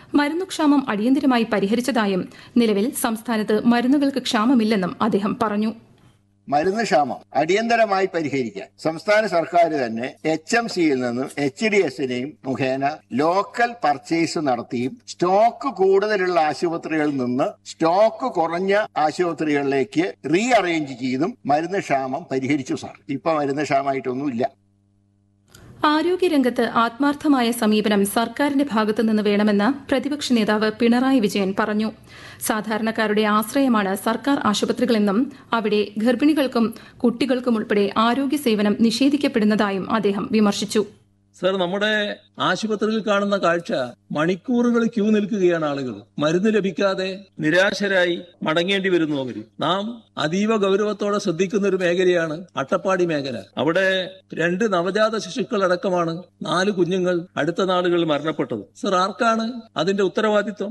മരുന്നുക്ഷാമം അടിയന്തരമായി പരിഹരിച്ചതായും നിലവിൽ സംസ്ഥാനത്ത് മരുന്നുകൾക്ക് ക്ഷാമമില്ലെന്നും അദ്ദേഹം പറഞ്ഞു മരുന്ന് ക്ഷാമം അടിയന്തരമായി പരിഹരിക്കാൻ സംസ്ഥാന സർക്കാർ തന്നെ എച്ച് എം സിയിൽ നിന്നും എച്ച് ഡി എസിനെയും മുഖേന ലോക്കൽ പർച്ചേസ് നടത്തിയും സ്റ്റോക്ക് കൂടുതലുള്ള ആശുപത്രികളിൽ നിന്ന് സ്റ്റോക്ക് കുറഞ്ഞ ആശുപത്രികളിലേക്ക് റീ അറേഞ്ച് ചെയ്തും മരുന്ന് ക്ഷാമം പരിഹരിച്ചു സാർ ഇപ്പൊ മരുന്ന് ക്ഷാമമായിട്ടൊന്നുമില്ല ആരോഗ്യരംഗത്ത് ആത്മാർത്ഥമായ സമീപനം സർക്കാരിന്റെ ഭാഗത്തുനിന്ന് വേണമെന്ന് പ്രതിപക്ഷ നേതാവ് പിണറായി വിജയൻ പറഞ്ഞു സാധാരണക്കാരുടെ ആശ്രയമാണ് സർക്കാർ ആശുപത്രികളെന്നും അവിടെ ഗർഭിണികൾക്കും കുട്ടികൾക്കും ഉൾപ്പെടെ ആരോഗ്യ സേവനം നിഷേധിക്കപ്പെടുന്നതായും അദ്ദേഹം വിമർശിച്ചു സർ നമ്മുടെ ആശുപത്രിയിൽ കാണുന്ന കാഴ്ച മണിക്കൂറുകൾ ക്യൂ നിൽക്കുകയാണ് ആളുകൾ മരുന്ന് ലഭിക്കാതെ നിരാശരായി മടങ്ങേണ്ടി വരുന്നു അവര് നാം അതീവ ഗൗരവത്തോടെ ശ്രദ്ധിക്കുന്ന ഒരു മേഖലയാണ് അട്ടപ്പാടി മേഖല അവിടെ രണ്ട് നവജാത ശിശുക്കൾ അടക്കമാണ് നാല് കുഞ്ഞുങ്ങൾ അടുത്ത നാളുകളിൽ മരണപ്പെട്ടത് സർ ആർക്കാണ് അതിന്റെ ഉത്തരവാദിത്വം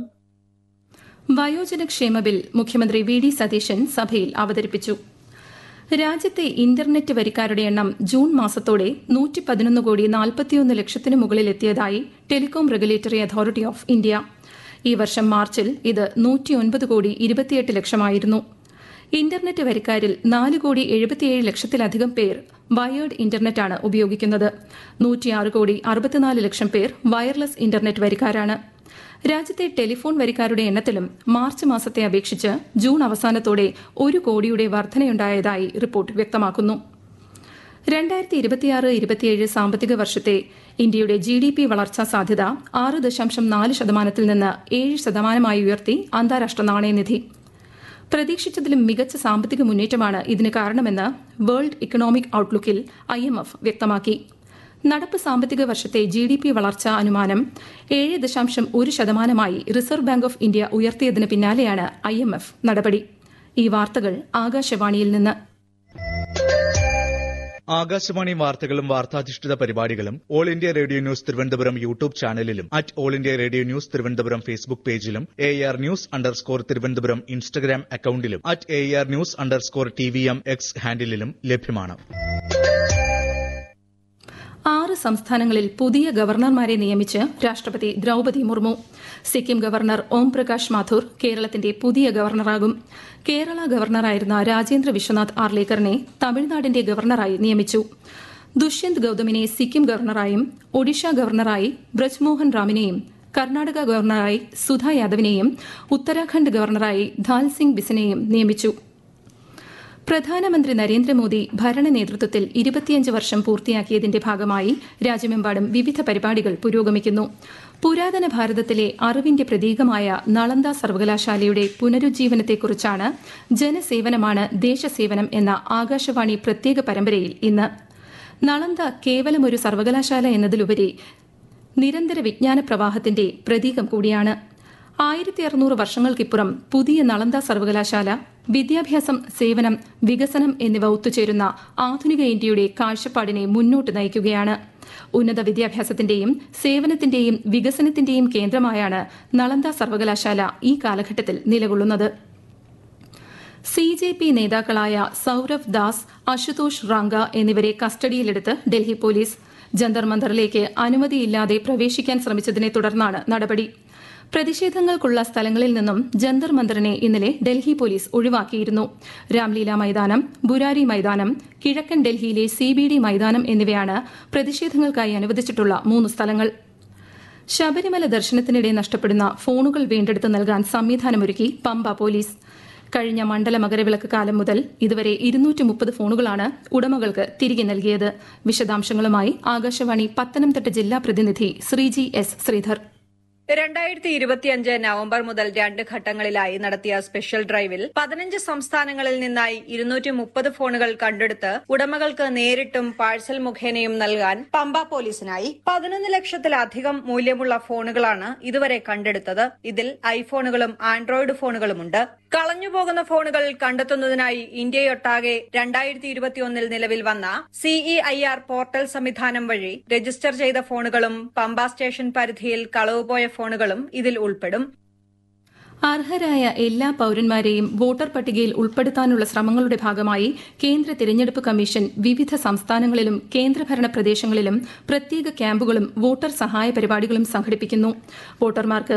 വയോജനക്ഷേമ ബിൽ മുഖ്യമന്ത്രി വി ഡി സതീശൻ സഭയിൽ അവതരിപ്പിച്ചു രാജ്യത്തെ ഇന്റർനെറ്റ് വരിക്കാരുടെ എണ്ണം ജൂൺ മാസത്തോടെ നൂറ്റി പതിനൊന്ന് കോടി നാൽപ്പത്തിയൊന്ന് ലക്ഷത്തിന് മുകളിലെത്തിയതായി Telecom Regulatory Authority of India ഈ വർഷം മാർച്ചിൽ ഇത് നൂറ്റിയൊൻപത് കോടി ഇരുപത്തിയെട്ട് ലക്ഷമായിരുന്നു ഇന്റർനെറ്റ് വരിക്കാരിൽ നാല് കോടി എഴുപത്തിയേഴ് ലക്ഷത്തിലധികം പേർ വയേർഡ് ഇന്റർനെറ്റാണ് ഉപയോഗിക്കുന്നത് നൂറ്റിയാറ് കോടി അറുപത്തിനാല് ലക്ഷം പേർ വയർലെസ് ഇന്റർനെറ്റ് വരിക്കാരാണ് രാജ്യത്തെ ടെലിഫോൺ വരിക്കാരുടെ എണ്ണത്തിലും മാർച്ച് മാസത്തെ അപേക്ഷിച്ച് ജൂൺ അവസാനത്തോടെ ഒരു കോടിയുടെ വർധനയുണ്ടായതായി റിപ്പോർട്ട് വ്യക്തമാക്കുന്നു രണ്ടായിരത്തി ഇരുപത്തിയാറ് ഇരുപത്തിയേഴ് സാമ്പത്തിക വർഷത്തെ ഇന്ത്യയുടെ ജി ഡി പി വളർച്ചാ സാധ്യത ആറ് ദശാംശം നാല് ശതമാനത്തിൽ നിന്ന് ഏഴ് ശതമാനമായി ഉയർത്തി അന്താരാഷ്ട്ര നാണയനിധി പ്രതീക്ഷിച്ചതിലും മികച്ച സാമ്പത്തിക മുന്നേറ്റമാണ് ഇതിന് കാരണമെന്ന് വേൾഡ് ഇക്കണോമിക് ഔട്ട്ലുക്കിൽ ഐ എം എഫ് വ്യക്തമാക്കി നടപ്പ് സാമ്പത്തിക വർഷത്തെ ജി ഡി പി വളർച്ചാ അനുമാനം ഏഴ് ദശാംശം ഒരു ശതമാനമായി റിസർവ് ബാങ്ക് ഓഫ് ഇന്ത്യ ഉയർത്തിയതിന് പിന്നാലെയാണ് ഐ എം എഫ് നടപടി ഈ വാർത്തകൾ ആകാശവാണിയിൽ നിന്ന് ആകാശവാണി വാർത്തകളും വാർത്താധിഷ്ഠിത പരിപാടികളും All India Radio news Thiruvananthapuram YouTube ചാനലിലും at All India Radio news Thiruvananthapuram Facebook പേജിലും A R news underscore Thiruvananthapuram Instagram അക്കൌണ്ടിലും at A R news underscore T V M X ഹാൻഡിലും ലഭ്യമാണ് ആറ് സംസ്ഥാനങ്ങളിൽ പുതിയ ഗവർണർമാരെ നിയമിച്ച് രാഷ്ട്രപതി ദ്രൌപതി മുർമു സിക്കിം ഗവർണർ ഓം പ്രകാശ് മാഥൂർ കേരളത്തിന്റെ പുതിയ ഗവർണറാകും കേരള ഗവർണറായിരുന്ന രാജേന്ദ്ര വിശ്വനാഥ് ആർലേക്കറിനെ തമിഴ്നാടിന്റെ ഗവർണറായി നിയമിച്ചു ദുഷ്യന്ത് ഗൌതമിനെ സിക്കിം ഗവർണറായും ഒഡീഷ ഗവർണറായി ബ്രജ്മോഹൻ റാമിനെയും കർണാടക ഗവർണറായി സുധ യാദവിനെയും ഉത്തരാഖണ്ഡ് ഗവർണറായി ധാൽ സിംഗ് ബിസിനെയും നിയമിച്ചു പ്രധാനമന്ത്രി നരേന്ദ്രമോദി ഭരണ നേതൃത്വത്തിൽ ഇരുപത്തിയഞ്ച് വർഷം പൂർത്തിയാക്കിയതിന്റെ ഭാഗമായി രാജ്യമെമ്പാടും വിവിധ പരിപാടികൾ പുരോഗമിക്കുന്നു പുരാതന ഭാരതത്തിലെ അറിവിന്റെ പ്രതീകമായ നളന്ദ സർവകലാശാലയുടെ പുനരുജ്ജീവനത്തെക്കുറിച്ചാണ് ജനസേവനമാണ് ദേശസേവനം എന്ന ആകാശവാണി പ്രത്യേക പരമ്പരയിൽ ഇന്ന് നളന്ദ കേവലം ഒരു സർവകലാശാല എന്നതിലുപരി നിരന്തര വിജ്ഞാന പ്രവാഹത്തിന്റെ പ്രതീകം കൂടിയാണ് ആയിരത്തി അറുന്നൂറ് വർഷങ്ങൾക്കിപ്പുറം പുതിയ നളന്ദ സർവകലാശാല വിദ്യാഭ്യാസം സേവനം വികസനം എന്നിവ ഒത്തുചേരുന്ന ആധുനിക ഇന്ത്യയുടെ കാഴ്ചപ്പാടിനെ മുന്നോട്ട് നയിക്കുകയാണ് ഉന്നത വിദ്യാഭ്യാസത്തിന്റെയും സേവനത്തിന്റെയും വികസനത്തിന്റെയും കേന്ദ്രമായാണ് നളന്ദ സർവകലാശാല ഈ കാലഘട്ടത്തിൽ നിലകൊള്ളുന്നത് സി ജെ പി നേതാക്കളായ സൌരവ് ദാസ് അശുതോഷ് റാങ്ക എന്നിവരെ കസ്റ്റഡിയിലെടുത്ത് ഡൽഹി പോലീസ് ജന്തർ മന്ദറിലേക്ക് അനുമതിയില്ലാതെ പ്രവേശിക്കാൻ ശ്രമിച്ചതിനെ തുടർന്നാണ് നടപടി പ്രതിഷേധങ്ങൾക്കുള്ള സ്ഥലങ്ങളിൽ നിന്നും ജന്തർ മന്ദറിനെ ഇന്നലെ ഡൽഹി പോലീസ് ഒഴിവാക്കിയിരുന്നു രാംലീല മൈതാനം ബുരാരി മൈതാനം കിഴക്കൻ ഡൽഹിയിലെ സി ബി ഡി മൈതാനം എന്നിവയാണ് പ്രതിഷേധങ്ങൾക്കായി അനുവദിച്ചിട്ടുള്ള മൂന്ന് സ്ഥലങ്ങൾ ശബരിമല ദർശനത്തിനിടെ നഷ്ടപ്പെടുന്ന ഫോണുകൾ വീണ്ടെടുത്ത് നൽകാൻ സംവിധാനമൊരുക്കി പമ്പ പോലീസ് കഴിഞ്ഞ മണ്ഡല മകരവിളക്ക് കാലം മുതൽ ഇതുവരെ ഇരുന്നൂറ്റി മുപ്പത് ഫോണുകളാണ് ഉടമകൾക്ക് തിരികെ നൽകിയത് വിശദാംശങ്ങളുമായി ആകാശവാണി പത്തനംതിട്ട ജില്ലാ പ്രതിനിധി ശ്രീജി എസ് ശ്രീധർ രണ്ടായിരത്തി ഇരുപത്തിയഞ്ച് നവംബർ മുതൽ രണ്ട് ഘട്ടങ്ങളിലായി നടത്തിയ സ്പെഷ്യൽ ഡ്രൈവിൽ പതിനഞ്ച് സംസ്ഥാനങ്ങളിൽ നിന്നായി ഇരുന്നൂറ്റി മുപ്പത് ഫോണുകൾ കണ്ടെടുത്ത് ഉടമകൾക്ക് നേരിട്ടും പാഴ്സൽ മുഖേനയും നൽകാൻ പമ്പ പോലീസിനായി പതിനൊന്ന് ലക്ഷത്തിലധികം മൂല്യമുള്ള ഫോണുകളാണ് ഇതുവരെ കണ്ടെടുത്തത് ഇതിൽ ഐഫോണുകളും ആൻഡ്രോയിഡ് ഫോണുകളുമുണ്ട് കളഞ്ഞുപോകുന്ന ഫോണുകൾ കണ്ടെത്തുന്നതിനായി ഇന്ത്യയൊട്ടാകെ രണ്ടായിരത്തി ഇരുപത്തിയൊന്നിൽ നിലവിൽ വന്ന സിഇഐആർ പോർട്ടൽ സംവിധാനം വഴി രജിസ്റ്റർ ചെയ്ത ഫോണുകളും പമ്പ സ്റ്റേഷൻ പരിധിയിൽ കളവുപോയ ഫോണുകളും ഇതിൽ ഉൾപ്പെടും അർഹരായ എല്ലാ പൌരന്മാരെയും വോട്ടർ പട്ടികയിൽ ഉൾപ്പെടുത്താനുള്ള ശ്രമങ്ങളുടെ ഭാഗമായി കേന്ദ്ര തിരഞ്ഞെടുപ്പ് കമ്മീഷൻ വിവിധ സംസ്ഥാനങ്ങളിലും കേന്ദ്രഭരണ പ്രദേശങ്ങളിലും പ്രത്യേക ക്യാമ്പുകളും വോട്ടർ സഹായ പരിപാടികളും സംഘടിപ്പിക്കുന്നു വോട്ടർമാർക്ക്